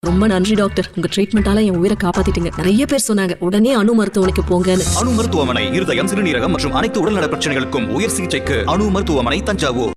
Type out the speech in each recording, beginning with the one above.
ரொம்ப நன்றி டாக்டர் உங்க ட்ரீட்மெண்டால என் உயிரை காப்பாத்திட்டீங்க நிறைய பேர் சொன்னாங்க உடனே அணு மருத்துவமனைக்கு போங்கன்னு அணு மருத்துவமனை இருதயம் சிறுநீரகம் மற்றும் அனைத்து உடல்நல பிரச்சனைகளுக்கும் உயர் சிகிச்சைக்கு அணு மருத்துவமனை தஞ்சாவூர்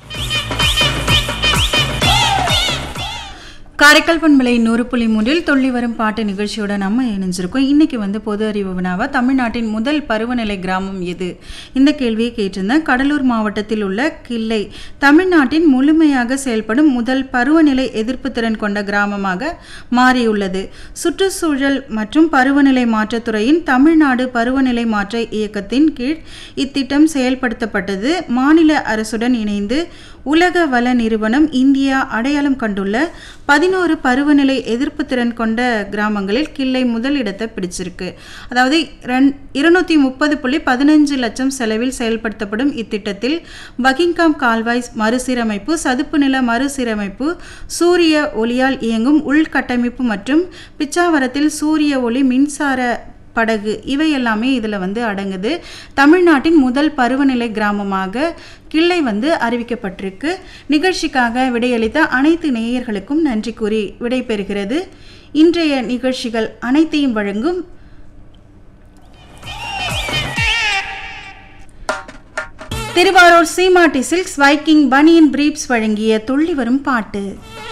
காரைக்கால் பண்பலை நூறு புள்ளி மூன்றில் துள்ளி வரும் பாட்டு நிகழ்ச்சியோட நம்ம இணைஞ்சிருக்கோம் இன்னைக்கு வந்து பொது அறிவு வினாவா தமிழ்நாட்டின் முதல் பருவநிலை கிராமம் எது இந்த கேள்வியை கேட்டிருந்தேன் கடலூர் மாவட்டத்தில் உள்ள கிள்ளை தமிழ்நாட்டின் முழுமையாக செயல்படும் முதல் பருவநிலை எதிர்ப்பு திறன் கொண்ட கிராமமாக மாறியுள்ளது சுற்றுச்சூழல் மற்றும் பருவநிலை மாற்றத்துறையின் தமிழ்நாடு பருவநிலை மாற்ற இயக்கத்தின் கீழ் இத்திட்டம் செயல்படுத்தப்பட்டது மாநில அரசுடன் இணைந்து உலக வள நிறுவனம் இந்தியா அடையாளம் கண்டுள்ள பதினோரு பருவநிலை எதிர்ப்பு திறன் கொண்ட கிராமங்களில் கிள்ளை முதலிடத்தை பிடிச்சிருக்கு அதாவது ரெண் இருநூத்தி முப்பது புள்ளி பதினஞ்சு லட்சம் செலவில் செயல்படுத்தப்படும் இத்திட்டத்தில் பகிங்காம் கால்வாய் மறுசீரமைப்பு சதுப்பு நில மறுசீரமைப்பு சூரிய ஒளியால் இயங்கும் உள்கட்டமைப்பு மற்றும் பிச்சாவரத்தில் சூரிய ஒளி மின்சார படகு இவை எல்லாமே இதில் வந்து அடங்குது தமிழ்நாட்டின் முதல் பருவநிலை கிராமமாக கிள்ளை வந்து அறிவிக்கப்பட்டிருக்கு நிகழ்ச்சிக்காக விடையளித்த அனைத்து நேயர்களுக்கும் நன்றி கூறி விடைபெறுகிறது இன்றைய நிகழ்ச்சிகள் அனைத்தையும் வழங்கும் திருவாரூர் சீமாட்டி சில்க்ஸ் வைக்கிங் பனியன் பிரீப்ஸ் வழங்கிய துள்ளி வரும் பாட்டு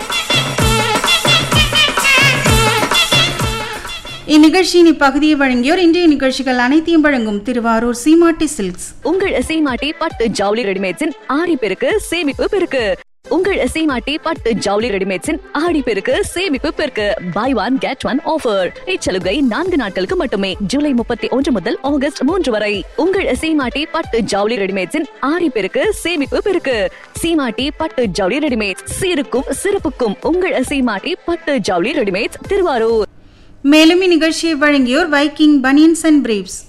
இந்நிகழ்ச்சியின் இப்பகுதியை வழங்கியோர் இன்றைய நிகழ்ச்சிகள் அனைத்தையும் வழங்கும் திருவாரூர் சீமாட்டி சில்க்ஸ் உங்கள் சீமாட்டி பட்டு ஜவுளி ரெடிமேட்ஸின் ஆடி பெருக்கு சேமிப்பு பெருக்கு உங்கள் சீமாட்டி பட்டு ஜவுளி ரெடிமேட்ஸின் ஆடி பெருக்கு சேமிப்பு பெருக்கு buy one get one offer இச்சலுகை நான்கு நாட்களுக்கு மட்டுமே ஜூலை முப்பத்தி ஒன்று முதல் ஆகஸ்ட் மூன்று வரை உங்கள் சீமாட்டி பட்டு ஜவுளி ரெடிமேட்ஸின் ஆடி பெருக்கு சேமிப்பு பெருக்கு சீமாட்டி பட்டு ஜவுளி ரெடிமேட்ஸ் சீருக்கும் சிறப்புக்கும் உங்கள் சீமாட்டி பட்டு ஜவுளி ரெடிமேட்ஸ் திருவாரூர் மேலும் இந்நிகழ்ச்சியை வழங்கியோர் வைக்கிங் பனியன்ஸ் அண்ட் பிரீப்ஸ்